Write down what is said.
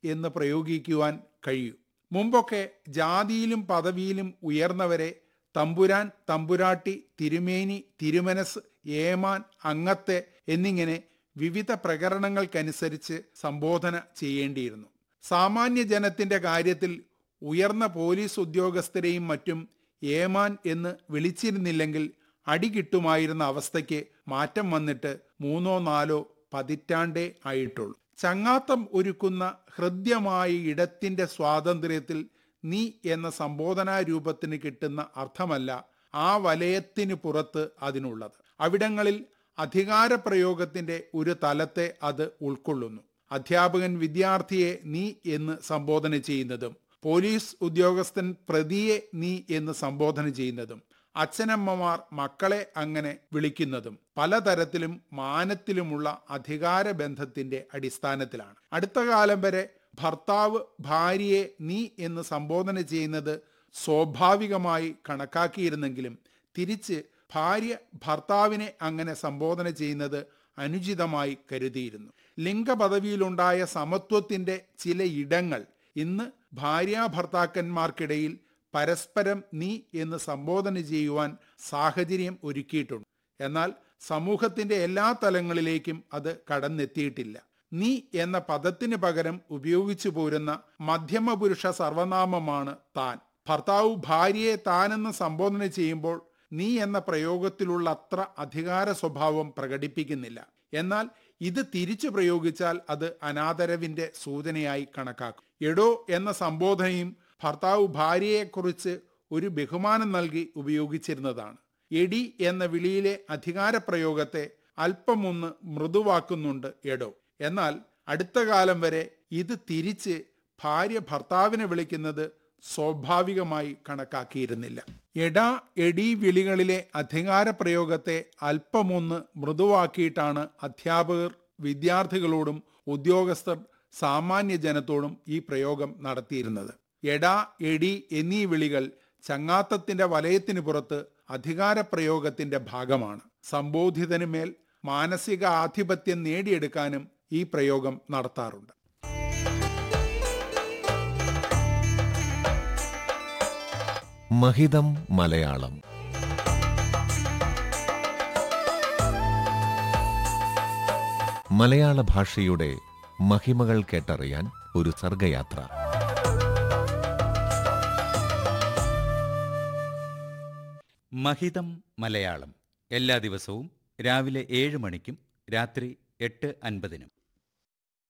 എന്ന് പ്രയോഗിക്കുവാൻ കഴിയൂ മുമ്പൊക്കെ ജാതിയിലും പദവിയിലും ഉയർന്നവരെ തമ്പുരാൻ തമ്പുരാട്ടി തിരുമേനി തിരുമനസ് ഏമാൻ അങ്ങത്തെ എന്നിങ്ങനെ വിവിധ പ്രകരണങ്ങൾക്കനുസരിച്ച് സംബോധന ചെയ്യേണ്ടിയിരുന്നു സാമാന്യ ജനത്തിന്റെ കാര്യത്തിൽ ഉയർന്ന പോലീസ് ഉദ്യോഗസ്ഥരെയും മറ്റും ഏമാൻ എന്ന് വിളിച്ചിരുന്നില്ലെങ്കിൽ അടി കിട്ടുമായിരുന്ന അവസ്ഥയ്ക്ക് മാറ്റം വന്നിട്ട് മൂന്നോ നാലോ പതിറ്റാണ്ടേ ആയിട്ടുള്ളൂ ചങ്ങാത്തം ഒരുക്കുന്ന ഹൃദ്യമായ ഇടത്തിന്റെ സ്വാതന്ത്ര്യത്തിൽ നീ എന്ന സംബോധനാ രൂപത്തിന് കിട്ടുന്ന അർത്ഥമല്ല ആ വലയത്തിന് പുറത്ത് അതിനുള്ളത് അവിടങ്ങളിൽ അധികാരപ്രയോഗത്തിന്റെ ഒരു തലത്തെ അത് ഉൾക്കൊള്ളുന്നു അധ്യാപകൻ വിദ്യാർത്ഥിയെ നീ എന്ന് സംബോധന ചെയ്യുന്നതും പോലീസ് ഉദ്യോഗസ്ഥൻ പ്രതിയെ നീ എന്ന് സംബോധന ചെയ്യുന്നതും അച്ഛനമ്മമാർ മക്കളെ അങ്ങനെ വിളിക്കുന്നതും പലതരത്തിലും മാനത്തിലുമുള്ള അധികാര ബന്ധത്തിന്റെ അടിസ്ഥാനത്തിലാണ് അടുത്ത കാലം വരെ ഭർത്താവ് ഭാര്യയെ നീ എന്ന് സംബോധന ചെയ്യുന്നത് സ്വാഭാവികമായി കണക്കാക്കിയിരുന്നെങ്കിലും തിരിച്ച് ഭാര്യ ഭർത്താവിനെ അങ്ങനെ സംബോധന ചെയ്യുന്നത് അനുചിതമായി കരുതിയിരുന്നു ലിംഗപദവിയിലുണ്ടായ സമത്വത്തിന്റെ ചില ഇടങ്ങൾ ഇന്ന് ഭാര്യ ഭർത്താക്കന്മാർക്കിടയിൽ പരസ്പരം നീ എന്ന് സംബോധന ചെയ്യുവാൻ സാഹചര്യം ഒരുക്കിയിട്ടുണ്ട് എന്നാൽ സമൂഹത്തിന്റെ എല്ലാ തലങ്ങളിലേക്കും അത് കടന്നെത്തിയിട്ടില്ല നീ എന്ന പദത്തിന് പകരം ഉപയോഗിച്ചു പോരുന്ന മധ്യമ പുരുഷ സർവനാമമാണ് താൻ ഭർത്താവ് ഭാര്യയെ താനെന്ന് സംബോധന ചെയ്യുമ്പോൾ നീ എന്ന പ്രയോഗത്തിലുള്ള അത്ര അധികാര സ്വഭാവം പ്രകടിപ്പിക്കുന്നില്ല എന്നാൽ ഇത് തിരിച്ചു പ്രയോഗിച്ചാൽ അത് അനാദരവിന്റെ സൂചനയായി കണക്കാക്കും എടോ എന്ന സംബോധനയും ഭർത്താവ് ഭാര്യയെക്കുറിച്ച് ഒരു ബഹുമാനം നൽകി ഉപയോഗിച്ചിരുന്നതാണ് എടി എന്ന വിളിയിലെ അധികാര പ്രയോഗത്തെ അല്പമൊന്ന് മൃദുവാക്കുന്നുണ്ട് എടോ എന്നാൽ അടുത്ത കാലം വരെ ഇത് തിരിച്ച് ഭാര്യ ഭർത്താവിനെ വിളിക്കുന്നത് സ്വാഭാവികമായി കണക്കാക്കിയിരുന്നില്ല എടാ എടി വിളികളിലെ അധികാര പ്രയോഗത്തെ അല്പമൊന്ന് മൃദുവാക്കിയിട്ടാണ് അധ്യാപകർ വിദ്യാർത്ഥികളോടും ഉദ്യോഗസ്ഥർ സാമാന്യ ജനത്തോടും ഈ പ്രയോഗം നടത്തിയിരുന്നത് എടാ എടി എന്നീ വിളികൾ ചങ്ങാത്തത്തിന്റെ വലയത്തിന് പുറത്ത് അധികാര പ്രയോഗത്തിന്റെ ഭാഗമാണ് സംബോധിതന് മേൽ മാനസിക ആധിപത്യം നേടിയെടുക്കാനും ഈ പ്രയോഗം നടത്താറുണ്ട് മഹിതം മലയാളം മലയാള ഭാഷയുടെ മഹിമകൾ കേട്ടറിയാൻ ഒരു സർഗയാത്ര മഹിതം മലയാളം എല്ലാ ദിവസവും രാവിലെ ഏഴ് മണിക്കും രാത്രി എട്ട് അൻപതിനും